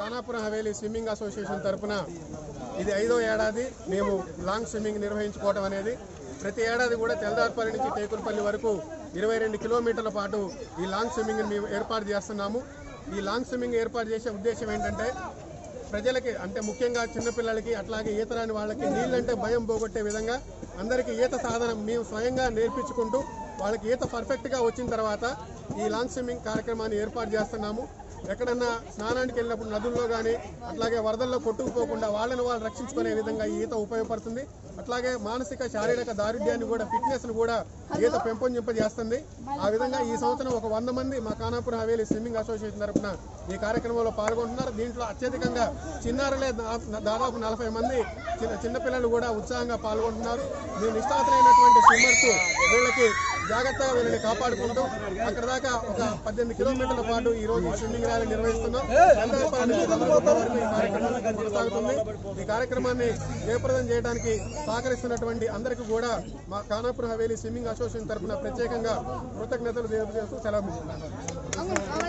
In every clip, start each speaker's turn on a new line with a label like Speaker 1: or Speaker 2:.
Speaker 1: Khanapuram Haveli swimming association తరపున ఇది ఐదో ఏడాది మేము లాంగ్ స్విమ్మింగ్ నిర్వహించుకోవడం అనేది ప్రతి ఏడాది కూడా తెల్దార్పల్లి నుంచి టేకులపల్లి వరకు ఇరవై రెండు కిలోమీటర్ల పాటు ఈ లాంగ్ స్విమ్మింగ్ మేము ఏర్పాటు చేస్తున్నాము ఈ లాంగ్ స్విమ్మింగ్ ఏర్పాటు చేసే ఉద్దేశం ఏంటంటే ప్రజలకి అంటే ముఖ్యంగా చిన్నపిల్లలకి అట్లాగే ఈత రాని వాళ్ళకి నీళ్ళంటే భయం పోగొట్టే విధంగా అందరికీ ఈత సాధనం మేము స్వయంగా నేర్పించుకుంటూ వాళ్ళకి ఈత పర్ఫెక్ట్గా వచ్చిన తర్వాత ఈ లాంగ్ స్విమ్మింగ్ కార్యక్రమాన్ని ఏర్పాటు చేస్తున్నాము ఎక్కడన్నా స్నానానికి వెళ్ళినప్పుడు నదుల్లో కానీ అట్లాగే వరదల్లో కొట్టుకుపోకుండా వాళ్ళని వాళ్ళు రక్షించుకునే విధంగా ఈ ఈత ఉపయోగపడుతుంది అట్లాగే మానసిక శారీరక దారుఢ్యాన్ని కూడా ఫిట్నెస్ను కూడా ఈత పెంపొందింపజేస్తుంది ఆ విధంగా ఈ సంవత్సరం ఒక వంద మంది మా ఖానాపురం హవేలీ స్విమ్మింగ్ అసోసియేషన్ తరఫున ఈ కార్యక్రమంలో పాల్గొంటున్నారు దీంట్లో అత్యధికంగా చిన్నారులే దా- దాదాపు నలభై మంది చిన్న చిన్నపిల్లలు కూడా ఉత్సాహంగా పాల్గొంటున్నారు మేము నిష్ఠాతులైనటువంటి స్విమ్మర్స్ వీళ్ళకి జాగ్రత్తగా వీళ్ళని కాపాడుకుంటూ అక్కడ దాకా ఒక పద్దెనిమిది కిలోమీటర్ల పాటు ఈ రోజు ఈ స్విమ్మింగ్ ర్యాలీ నిర్వహిస్తున్నాం చంద్రబాబు నుంచి చంద్రబాబు వరకు ఈ కార్యక్రమం కొనసాగుతుంది ఈ కార్యక్రమాన్ని జయప్రదం చేయడానికి సహకరిస్తున్నటువంటి అందరికీ కూడా మా ఖానాపురం హవేలీ స్విమ్మింగ్ అసోసియేషన్ తరఫున ప్రత్యేకంగా కృతజ్ఞతలు తెలియజేస్తూ సెలవు తీసుకుంటున్నాను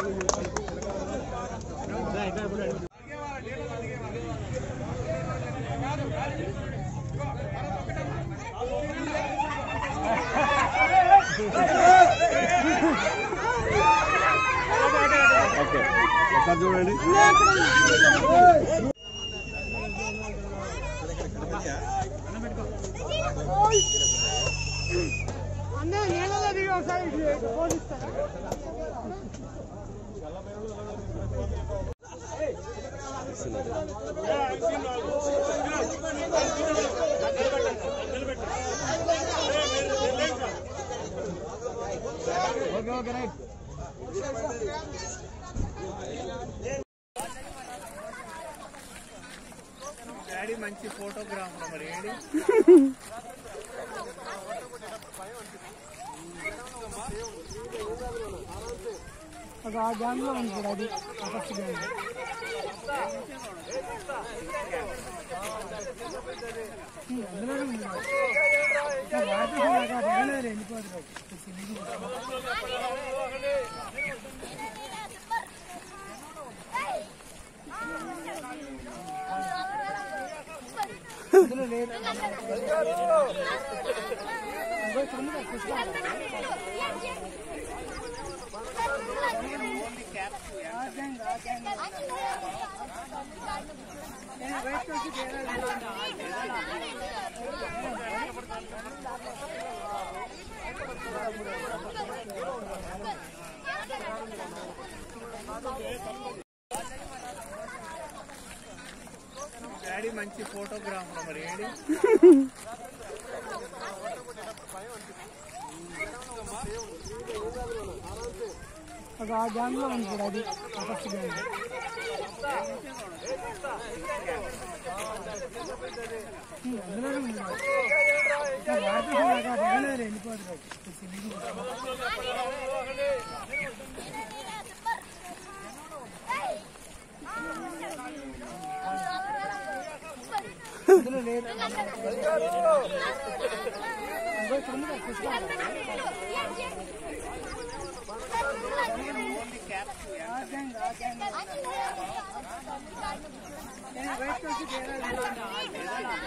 Speaker 2: ఓకే ఒకసారి చూడండి
Speaker 3: అన్న నీళ్ళలో దిగి ఒకసారి పోలిస్తారా
Speaker 4: డాడీ మంచి ఫోటోగ్రాఫర్ మరి ఏడి
Speaker 3: ఒక ఆ గ్యాంగ్ లో ఉంది కూడా అది ఆ ఫస్ట్ గ్యాంగ్ అందులోనే ఉంది వాడితే బాగానే వెళ్ళిపోదు అందులో లేదు అందులో చూడండి, చూసుకో. ఆ గ్యాంగ్ ఆ గ్యాంగ్ నేను బయటకు వచ్చి చేరాలి
Speaker 4: డాడీ మంచి ఫోటోగ్రాఫర్ మరి ఏడి
Speaker 3: ఒక ఆ గ్యాంగ్ లో ఉంది కూడా అది ఆ ఫస్ట్ గ్యాంగ్ అందులోనే ఉంది వాడితే బాగానే వెళ్ళిపోదు అందులో లేదు అందులో చూడండి, చూసుకో. ఆ గ్యాంగ్ ఆ గ్యాంగ్ నేను బయటకు వచ్చి చేరాలి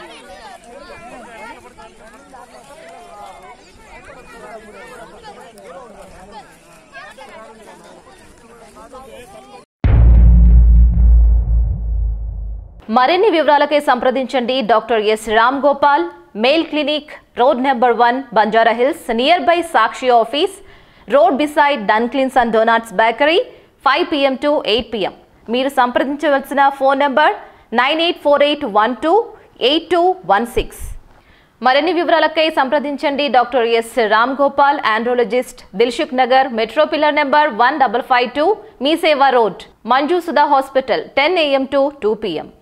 Speaker 5: మరిన్ని వివరాలకై సంప్రదించండి doctor S Ram Gopal male clinic road number one Banjara hills nearby Sakshi office road beside Dunkin's and donuts bakery five PM to eight PM మీరు సంప్రదించవలసిన phone number nine eight four eight one two eight two one six మరిన్ని వివరాలకై సంప్రదించండి doctor S Ram Gopal andrologist Dilsukh Nagar metro pillar number one double five two Mee Seva road Manju Sudha hospital ten AM to two PM